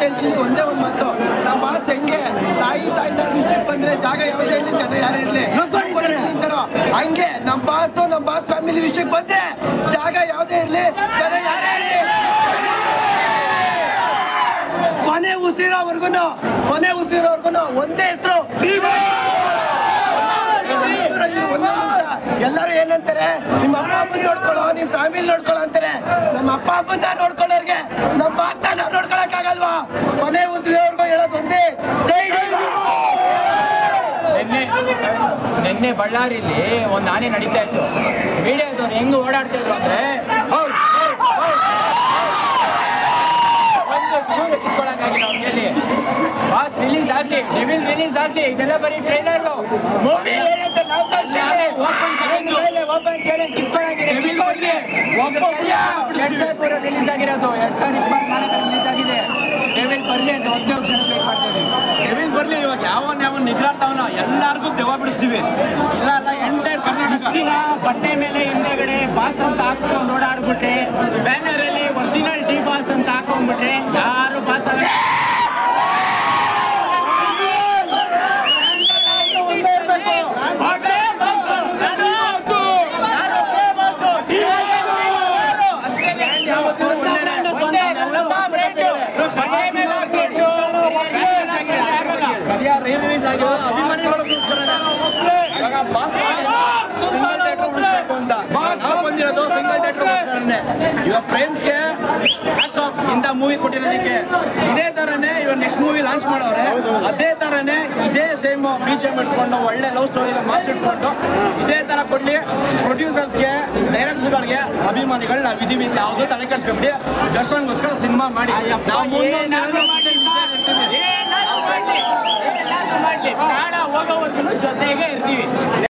ಹೇಳ್ತೀನಿ ಒಂದೇ ಒಂದು ಮಾತು ನಮ್ಮ ಬಾಸ್ ಹೆಂಗೆ ತಾಯಿ ತಾಯಿನಾಡು ವಿಷಯಕ್ಕೆ ಬಂದ್ರೆ ಜಾಗ ಯಾವುದೇ ಇರಲಿ ಜನ ಯಾರೇ ಇರಲಿ ನಿಂತಾರೋ ಹಂಗೆ ನಮ್ಮ ಬಾಸ್ ನಮ್ಮ ಬಾಸ್ ಫ್ಯಾಮಿಲಿ ವಿಷಯಕ್ಕೆ ಬಂದ್ರೆ ಜಾಗ ಯಾವುದೇ ಇರಲಿ ಜನ ಯಾರೇ ಇರಲಿ ಕೊನೆ ಉಸಿರೋವರ್ಗು ಕೊನೆ ಉಸಿರೋವರ್ಗು ಒಂದೇ ಹೆಸರು ಒಂದೇ ನಿಮಿಷ ಎಲ್ಲರೂ ಏನಂತಾರೆ ನಿಮ್ಮ ಅಪ್ಪ ಅಮ್ಮನ ನೋಡ್ಕೊಳ್ಳೋ ನಿಮ್ಮ ಫ್ಯಾಮಿಲಿ ನೋಡ್ಕೊಳ್ಳೋ ಅಂತಾರೆ ನಮ್ಮ ಅಪ್ಪ ಅಮ್ಮನ ನೋಡ್ಕೊಳ್ಳೋರ್ಗೆ ನಮ್ಮ ಬಾಸ್ತ ನಾವು ನೋಡ್ಕೊಳಕ್ಕಾಗಲ್ವಾ ಕೊನೆ ಉಸಿರೋವರ್ಗು ಹೇಳೋದು ಒಂದೇ ಜೈ ಡಿವಾ. ನಿನ್ನೆ ನಿನ್ನೆ ಬಳ್ಳಾರಿಲಿ ಒಂದು ಆನೆ ನಡೀತಾ ಇತ್ತು ಮೀಡಿಯಾದವ್ರು ಹೆಂಗ್ ಓಡಾಡ್ತಾ ಇದ್ರು ಅಂದ್ರೆ ಹೌದ್, ಹೌದ್, ಹೌದ್. ಒಂದು ಚೂರು ಕಿತ್ಕೊಳಕ್ಕಾಗಿಲ್ಲ ಅವ್ರಿಗೆ ಬಾಸ್ ರಿಲೀಸ್ ಆಗ್ಲಿ ಡೆವಿಲ್ ರಿಲೀಸ್ ಆಗ್ಲಿ ಇದೆಲ್ಲ ಬರೀ ಟ್ರೈಲರ್ ಮೂವಿ ಏನಂತ ನಾವು ಓಪನ್ ಚಾಲೆಂಜ್ ಕಿತ್ಕೊಳಂಗಿದೆ ಎರಡ್ ಸಾವಿರ ಪೂರ ರಿಲೀಸ್ ಆಗಿರೋದು ಎರಡ್ ಸಾವಿರದ ಇಪ್ಪತ್ನಾಲ್ಕರ ರಿಲೀಸ್ ಆಗಿದೆ ಡೆವಿಲ್ ಬರ್ಲಿ ಅಂತ ಒಂದೇ ಕ್ಷಣ ಬೇಕು ಮಾಡ್ತಾ ಇದೀವಿ ಡೆವಿಲ್ ಬರ್ಲಿ ಇವಾಗ ಯಾವನ್ ಯಾವನ್ ನಿಗ್ರಾಡ್ತಾವನ ಎಲ್ಲಾರ್ಗು ದೆವ್ವ ಬಿಡಿಸ್ತೀವಿ ಇಲ್ಲ ಇಲ್ಲ ಎಂಟೈರ್ ಕರ್ನಾಟಕ ದಿನ ಬಟ್ಟೆ ಮೇಲೆ ಹಿಂದೆಗಡೆ ಬಾಸ್ ಅಂತ ಹಾಕ್ಸ್ಕೊಂಡು ಓಡಾಡ್ಬಿಟ್ರೆ ಬ್ಯಾನರ್ ಅಲ್ಲಿ ಒರಿಜಿನಲ್ ಡಿ ಬಾಸ್ ಅಂತ ಹಾಕೊಂಡ್ಬಿಟ್ರೆ ಯಾರು ಬಾಸ್ ಆಗಲ್ಲ ಕರಿಯ ರೀ ರಿಲೀಸ್ ಆಗಿರೋ ಅಭಿಮಾನಿಗಳಿಗೋಸ್ಕರನೇ. ಇವಾಗ ಬಾಸ್ ಸಿಂಗಲ್ ಥಿಯೇಟರ್ ಉಳಿಸ್ಬೇಕು ಅಂತ ನಾವು ಬಂದಿರೋದು ಸಿಂಗಲ್ ಥಿಯೇಟರ್ ಇವಾಗ ಪ್ರೇಮ್ಸ್ಗೆ ಹ್ಯಾಟ್ಸ್ ಆಫ್ ಇಂಥ ಮೂವಿ ಕೊಟ್ಟಿರೋದಕ್ಕೆ ಇದೇ ತರನೇ ಇವಾಗ ನೆಕ್ಸ್ಟ್ ಮೂವಿ ಲಾಂಚ್ ಮಾಡವ್ರೆ ಅದೇ ತರನೇ ಇದೇ ಸೇಮ್ ಬಿ ಜಿ ಎಮ್ ಇಟ್ಕೊಂಡು ಒಳ್ಳೆ ಲವ್ ಸ್ಟೋರಿ ಮಾಸ್ ಇಟ್ಕೊಂಡು ಇದೇ ತರ ಕೊಡ್ಲಿ ಪ್ರೊಡ್ಯೂಸರ್ಸ್ಗೆ ಡೈರೆಕ್ಟರ್ಸ್ಗಳಿಗೆ ಅಭಿಮಾನಿಗಳು ನಾವು ಇದೀವಿ ಯಾವುದೋ ತಲೆ ಕೆಡ್ಸ್ಕೊಂಬಿಡಿ ದರ್ಶನ್ಗೋಸ್ಕರ ಸಿನಿಮಾ ಮಾಡಿ ನಾವು ಮುಂದೊಂದು ಏನಾದ್ರು ಮಾಡ್ಲಿ ಏನಾದ್ರು ಮಾಡ್ಲಿ ಪ್ರಾಣ ಹೋಗೋವರೆಗೂ ಜೊತೆಗೆ ಇರ್ತೀವಿ